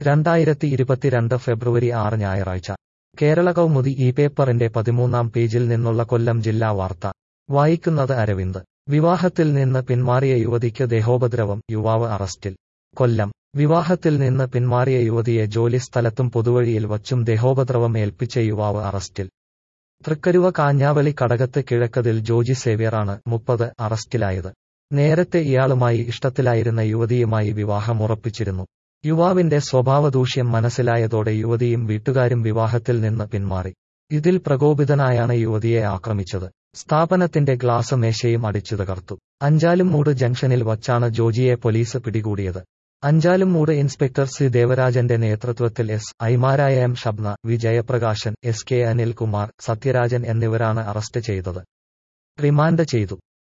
രണ്ടായിരത്തി ഇരുപത്തിരണ്ട് ഫെബ്രുവരി ആറ് ഞായറാഴ്ച കേരള കൗമുദി ഈ പേപ്പറിന്റെ പതിമൂന്നാം പേജിൽ നിന്നുള്ള കൊല്ലം ജില്ലാ വാർത്ത വായിക്കുന്നത് അരവിന്ദ് വിവാഹത്തിൽ നിന്ന് പിന്മാറിയ യുവതിക്ക് ദേഹോപദ്രവം യുവാവ് അറസ്റ്റിൽ കൊല്ലം വിവാഹത്തിൽ നിന്ന് പിന്മാറിയ യുവതിയെ ജോലി സ്ഥലത്തും പൊതുവഴിയിൽ വച്ചും ദേഹോപദ്രവം ഏൽപ്പിച്ച യുവാവ് അറസ്റ്റിൽ തൃക്കരുവ കാഞ്ഞാവളി കടകത്ത് കിഴക്കതിൽ ജോജി സേവ്യറാണ് മുപ്പത് അറസ്റ്റിലായത് നേരത്തെ ഇയാളുമായി ഇഷ്ടത്തിലായിരുന്ന യുവതിയുമായി വിവാഹം ഉറപ്പിച്ചിരുന്നു യുവാവിന്റെ സ്വഭാവദൂഷ്യം മനസ്സിലായതോടെ യുവതിയും വീട്ടുകാരും വിവാഹത്തിൽ നിന്ന് പിന്മാറി ഇതിൽ പ്രകോപിതനായാണ് യുവതിയെ ആക്രമിച്ചത് സ്ഥാപനത്തിന്റെ ഗ്ലാസ് മേശയും അടിച്ചു തകർത്തു അഞ്ചാലുംമൂട് ജംഗ്ഷനിൽ വച്ചാണ് ജോജിയെ പോലീസ് പിടികൂടിയത് അഞ്ചാലുംമൂട് ഇൻസ്പെക്ടർ സി ദേവരാജന്റെ നേതൃത്വത്തിൽ എസ് ഐമാരായ M Shabna V Jayaprakashan S K Anilkumar Sathyarajan എന്നിവരാണ് അറസ്റ്റ് ചെയ്തത് റിമാൻഡ് ചെയ്തു